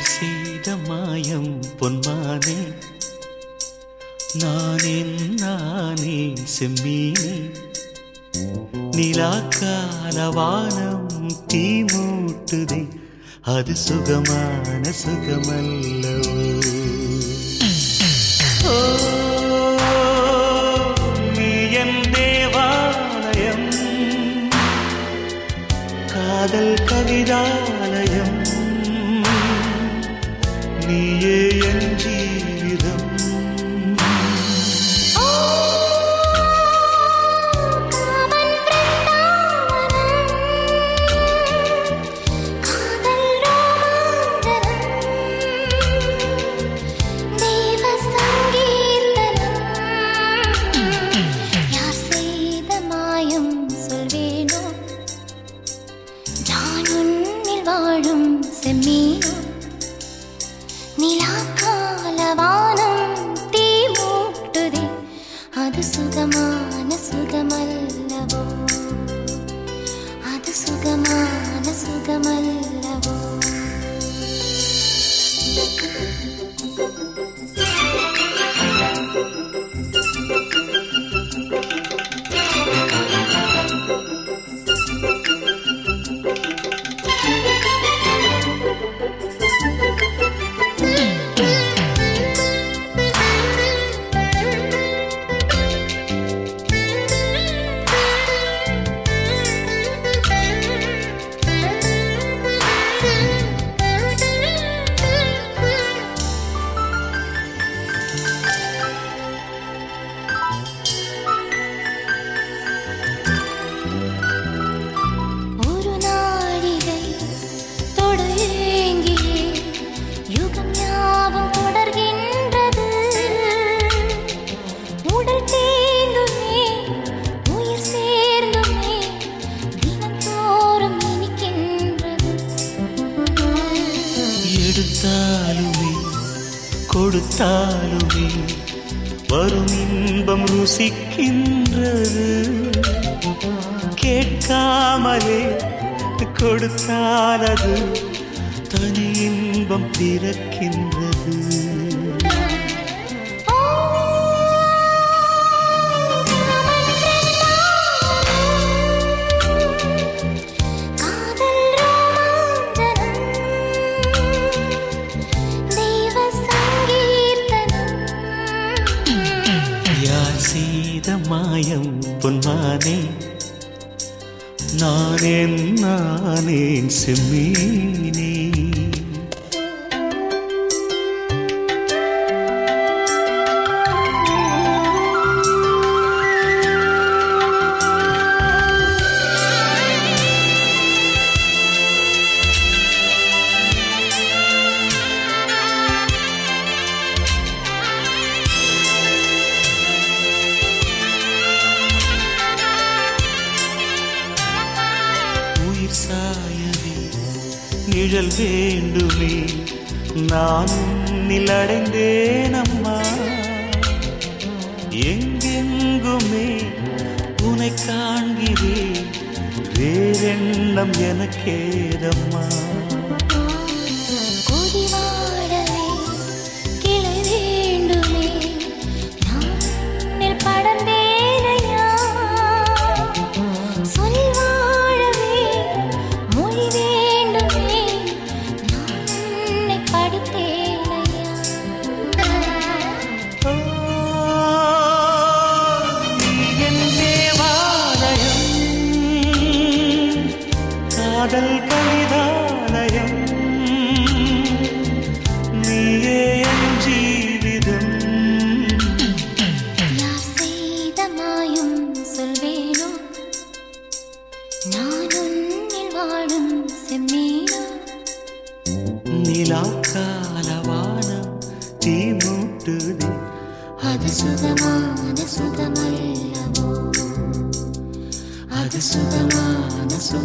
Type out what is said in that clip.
யார் செய்த மாயம் பொன்மானே நானே நானே செம்மீனே நிலாக்கால வானம் தீ மூட்டுதே அது சுகமான சுகமல்லவோ ஓ, நீ என் தேவாலயம் காதல் கவிதாலயம் நீயே என் ஜீவிதம் காமன் பிருந்தாவனம் காதல் ரோமாஞ்சனம் தெய்வ சங்கீர்த்தனம் யார் செய்த மாயம் சொல்வேனோ நான் உன்னில் வாழும் செம்மீனோ நிலாக்கால வானம் தீ மூட்டுதே அது சுகமான சுகமல்லவோ அது சுகமான சுகமல்லவோ ஒரு நாழிகை தொடங்கியே யுகம் யாவும் தொடர்கின்றது உடல் தேர்ந்துமே உயிர் சேர்ந்துமே தினந்தோறும் இனிக்கின்றது எடுத்தாலுமே கொடுத்தாலுமே வரும் இன்பம் ருசிக்கின்றது கேட்காமலே கொடுத்தாலது தனி இன்பம் பிறக்கின்றது காதல் ரோமாஞ்சனம் தெய்வ சங்கீர்த்தனம் யார் செய்த மாயம் பொன்மானே நானேன் நானேன் செம்மீனே உயிர் சாயவே நிழல் வேண்டுமே நான் உன்னில் அடைந்தேன் அம்மா எங்கெங்குமே உனை காண்கிறேன் வேறெண்ணம் எனக்கேதம்மா கொடி வாழவே கிளை வேண்டுமே நான் உன்னில் படர்ந்தேனையா சொல் வாழவே மொழி வேண்டுமே நான் உன்னை படித்தேனையா ஓ, நீ என் தேவாலயம் காதல் கவிதாலயம் நீயே என் ஜீவிதம் யார் செய்த மாயம் சொல்வேனோ நான் உன்னில் வாழும் செம்மீனோ நிலாக்காலவானம் தீ மூட்டுதே அது சுகமான சுகமல்லவோ அது சுகமான சுகம்